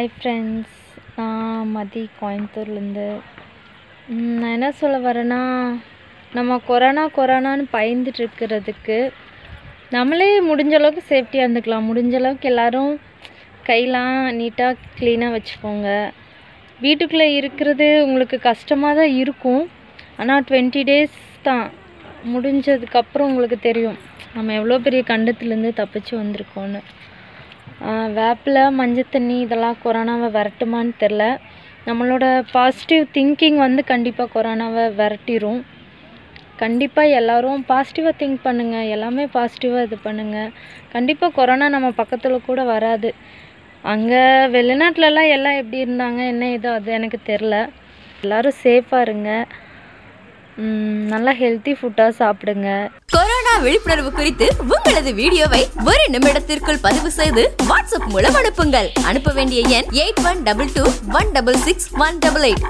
hi friends நான் மதி கோயம்புத்தூர்லேருந்து ம், நான் என்ன சொல்ல வரேன்னா நம்ம கொரோனா கொரோனான்னு பயந்துட்டு இருக்கிறதுக்கு நம்மளே முடிஞ்ச அளவுக்கு சேஃப்டியாக இருந்துக்கலாம் முடிஞ்ச அளவுக்கு எல்லாரும் கையெல்லாம் நீட்டாக க்ளீனாக வச்சுக்கோங்க வீட்டுக்குள்ளே இருக்கிறது உங்களுக்கு கஷ்டமாக தான் இருக்கும் ஆனால் டுவெண்ட்டி டேஸ் தான் முடிஞ்சதுக்கப்புறம் உங்களுக்கு தெரியும் நம்ம எவ்வளோ பெரிய கண்டத்துலேருந்து தப்பிச்சு வந்திருக்கோன்னு ஆஹ் வேப்பிலை மஞ்சள் தண்ணி இதெல்லாம் கொரோனாவை விரட்டுமான்னு தெரில நம்மளோட பாசிட்டிவ் திங்கிங் வந்து கண்டிப்பாக கொரோனாவை விரட்டிரும் கண்டிப்பாக எல்லாரும் பாசிட்டிவாக திங்க் பண்ணுங்கள் எல்லாமே பாசிட்டிவாக இது பண்ணுங்கள் கண்டிப்பாக கொரோனா நம்ம பக்கத்தில் கூட வராது அங்கே வெளிநாட்டிலலாம் எல்லாம் எப்படி இருந்தாங்க என்ன ஏதோ அது எனக்கு தெரில எல்லோரும் சேஃபாக இருங்க ம், நல்லா ஹெல்த்தி ஃபுட்டாக சாப்பிடுங்க கொரோனா விழிப்புணர்வு குறித்து உங்களது வீடியோவை ஒரு நிமிடத்திற்குள் பதிவு செய்து வாட்ஸ்அப் மூலம் அனுப்புங்கள் அனுப்ப வேண்டிய எண் eight one double two one double six one double eight